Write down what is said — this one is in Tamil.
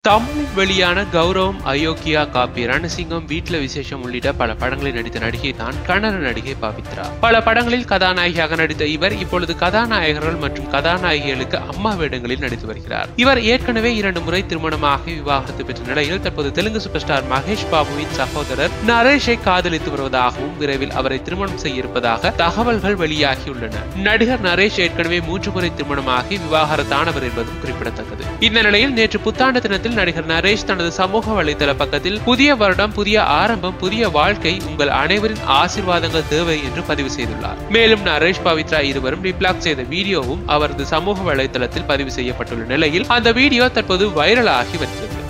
தமிழ் வெளியான கௌரவம் அயோக்கியா காப்பி ரணசிங்கம் வீட்ல விசேஷம் உள்ளிட்ட பல படங்களில் நடித்த நடிகை தான் கன்னட நடிகை பவித்ரா பல படங்களில் கதாநாயகியாக நடித்த இவர் இப்பொழுது கதாநாயகர்கள் மற்றும் கதாநாயகிகளுக்கு அம்மா வேடங்களில் நடித்து வருகிறார் இவர் ஏற்கனவே இரண்டு முறை திருமணமாகி விவாகரத்து பெற்ற நிலையில் தற்போது தெலுங்கு சூப்பர் ஸ்டார் மகேஷ் பாபுவின் சகோதரர் நரேஷை காதலித்து வருவதாகவும் விரைவில் அவரை திருமணம் செய்ய இருப்பதாக தகவல்கள் வெளியாகியுள்ளன நடிகர் நரேஷ் ஏற்கனவே மூன்று முறை திருமணமாகி விவாகரத்தானவர் என்பதும் குறிப்பிடத்தக்கது இந்த நிலையில் நேற்று புத்தாண்டு தினத்தில் நடிகர் நரேஷ் தனது சமூக வலைதள பக்கத்தில் புதிய வருடம் புதிய ஆரம்பம் புதிய வாழ்க்கை உங்கள் அனைவரின் ஆசீர்வாதங்கள் தேவை என்று பதிவு செய்துள்ளார் மேலும் நரேஷ் பவித்ரா இருவரும் ரிப்ளாக் செய்த வீடியோவும் அவரது சமூக வலைதளத்தில் பதிவு செய்யப்பட்டுள்ள நிலையில் அந்த வீடியோ தற்போது வைரலாகி வருகிறது